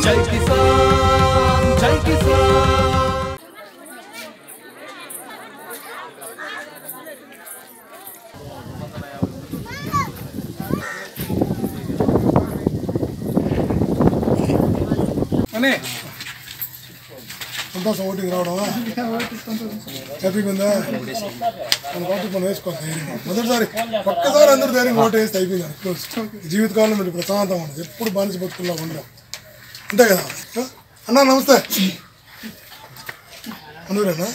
జై కిసాన్ జై కిసాన్ అనే సంతోషం ఓటింగ్ రావడమా హ్యాపీగా ఉందా మన ఓటు మనం వేసుకోవాలి ధైర్యంగా మొదటిసారి ఒక్కసారి అందరూ ధైర్యంగా ఓటు వేస్తే అయిపోయింది క్లోజ్ జీవితకాలంలో మీరు ప్రశాంతంగా ఉండదు ఎప్పుడు బానిస బతుకుల్లో ఉండవు అంతే కదా ఆ? అన్నా నమస్తే అందరేనా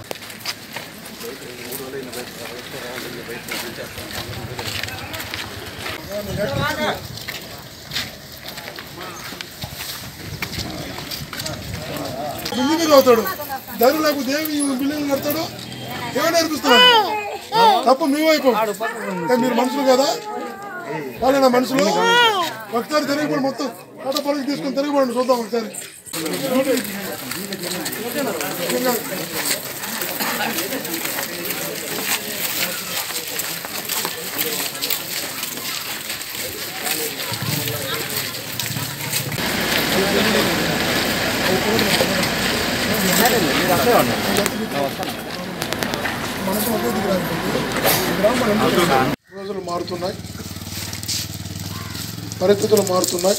బిల్డింగ్ అవుతాడు ధైర్యం లేకపోతే ఏమి ఈ బిల్డింగ్ కడతాడు ఏమో నేర్పిస్తున్నాడు తప్ప మీ వైపు ఏ, మీరు మనుషులు కదా వాళ్ళ మనుషులు ఒకసారి తిరగబడి మొత్తం ఆటో పనికి తీసుకొని తిరగబడండి చూద్దాం ఒకసారి మనసు ఒకే దిగు రాదు. ఈ గ్రామం ఎంత రోజులు మారుతున్నాయి పరిస్థితులు మారుతున్నాయి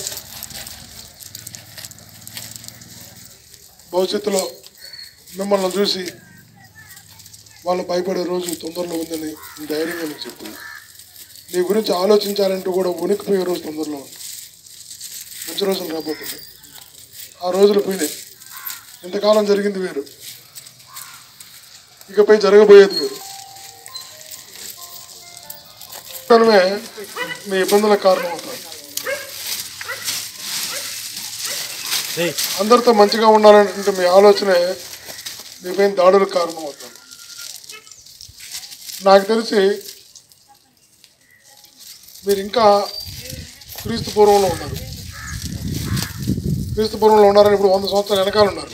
భవిష్యత్తులో మిమ్మల్ని చూసి వాళ్ళు భయపడే రోజు తొందరలో ఉందని ధైర్యంగా మీకు చెప్తుంది మీ గురించి ఆలోచించాలంటూ కూడా ఉనికిపోయే రోజు తొందరలో ఉంది మంచి రోజులు రాబోతుంది ఆ రోజులు పోయినాయి ఇంతకాలం జరిగింది వేరు ఇకపై జరగబోయేది వేరు తనమే మీ ఇబ్బందులకు కారణం అవుతారు అందరితో మంచిగా ఉండాలంటే మీ ఆలోచనే మీపై దాడులకు కారణం అవుతారు నాకు తెలిసి మీరు ఇంకా క్రీస్తు పూర్వంలో ఉన్నారు క్రీస్తు పూర్వంలో ఉన్నారని ఇప్పుడు వంద సంవత్సరాల వెనకాల ఉన్నారు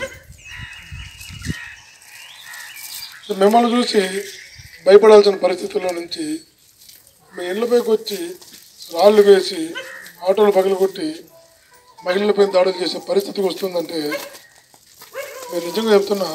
సో మిమ్మల్ని చూసి భయపడాల్సిన పరిస్థితుల్లో నుంచి మీ ఇళ్ళపైకి వచ్చి రాళ్ళు వేసి ఆటోలు పగలగొట్టి మహిళలపై దాడులు చేసే పరిస్థితికి వస్తుందంటే మీరు నిజంగా చెప్తున్నా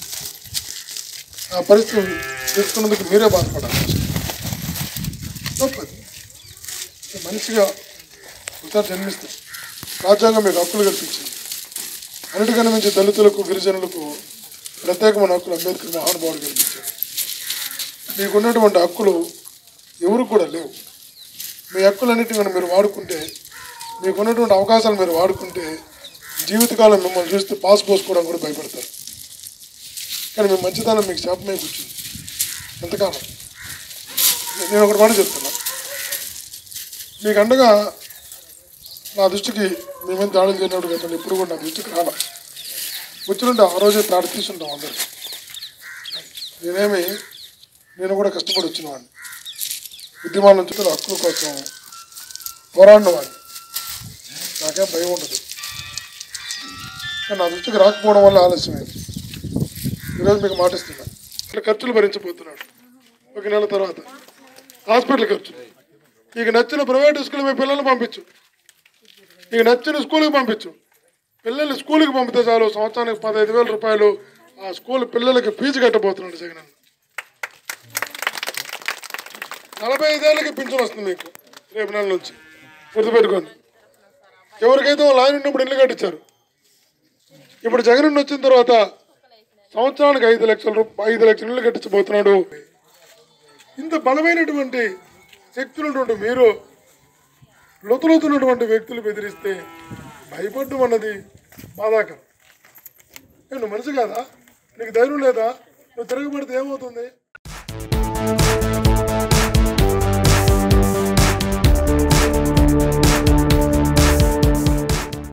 ఆ పరిస్థితి తీసుకున్నందుకు మీరే బాధపడాలి తప్పది మనిషిగా ఒకసారి జన్మిస్తే రాజ్యాంగం మీకు హక్కులు కల్పించింది అన్నిటికన్నా మించి దళితులకు గిరిజనులకు ప్రత్యేకమైన హక్కులు అంబేద్కర్ మహానుభావుడు కల్పించారు మీకున్నటువంటి హక్కులు ఎవరికి కూడా లేవు మీ హక్కులన్నిటిని మీరు వాడుకుంటే మీకున్నటువంటి అవకాశాలు మీరు వాడుకుంటే జీవితకాలం మిమ్మల్ని చూస్తే పాస్ పోసుకోవడం కూడా భయపడతారు కానీ మీ మంచితనం మీకు శాపమే కూర్చుంది ఎంతకాలం నేను ఒకటి మాట చెప్తున్నా మీకు అండగా నా దృష్టికి మీ మీద దాడులు చేయనప్పుడు కదా ఇప్పుడు కూడా నా దృష్టికి రాలా వచ్చినుంటే ఆ రోజే తాడు తీసుంటాం అందరు నేనేమి నేను కూడా కష్టపడి వచ్చిన వాడిని ఉద్యమాల నుంచి కూడా హక్కుల కోసం పోరాడిన వాడిని నాకేం భయం ఉండదు కానీ నా దృష్టికి రాకపోవడం వల్ల ఆలస్యమైంది ఈరోజు మీకు మాటిస్తున్నా ఇట్లా ఖర్చులు భరించబోతున్నాడు ఒక నెల తర్వాత హాస్పిటల్ ఖర్చులు నీకు నచ్చిన ప్రైవేట్ స్కూల్ మీ పిల్లల్ని పంపించు నీకు నచ్చిన స్కూల్కి పంపించు పిల్లల్ని స్కూల్కి పంపితే చాలు సంవత్సరానికి పదహైదు వేల రూపాయలు ఆ స్కూల్ పిల్లలకి ఫీజు కట్టబోతున్నాడు జగన్ అన్న నలభై ఐదేళ్ళకి పింఛన్ వస్తుంది మీకు రేపు నెల నుంచి గుర్తుపెట్టుకోండి ఎవరికైతే వాళ్ళు ఆయన ఉన్నప్పుడు ఇల్లు కట్టించారు ఇప్పుడు జగన్ అన్న వచ్చిన తర్వాత సంవత్సరానికి ఐదు లక్షల రూపాయలు ఐదు లక్షల ఇల్లు కట్టించబోతున్నాడు ఇంత బలమైనటువంటి శక్తి ఉన్నటువంటి మీరు లోతులోతున్నటువంటి వ్యక్తులు బెదిరిస్తే భయపడడం అన్నది బాధాకరం ఏ, నువ్వు మనిషి కాదా నీకు ధైర్యం లేదా నువ్వు తిరగబడితే ఏమవుతుంది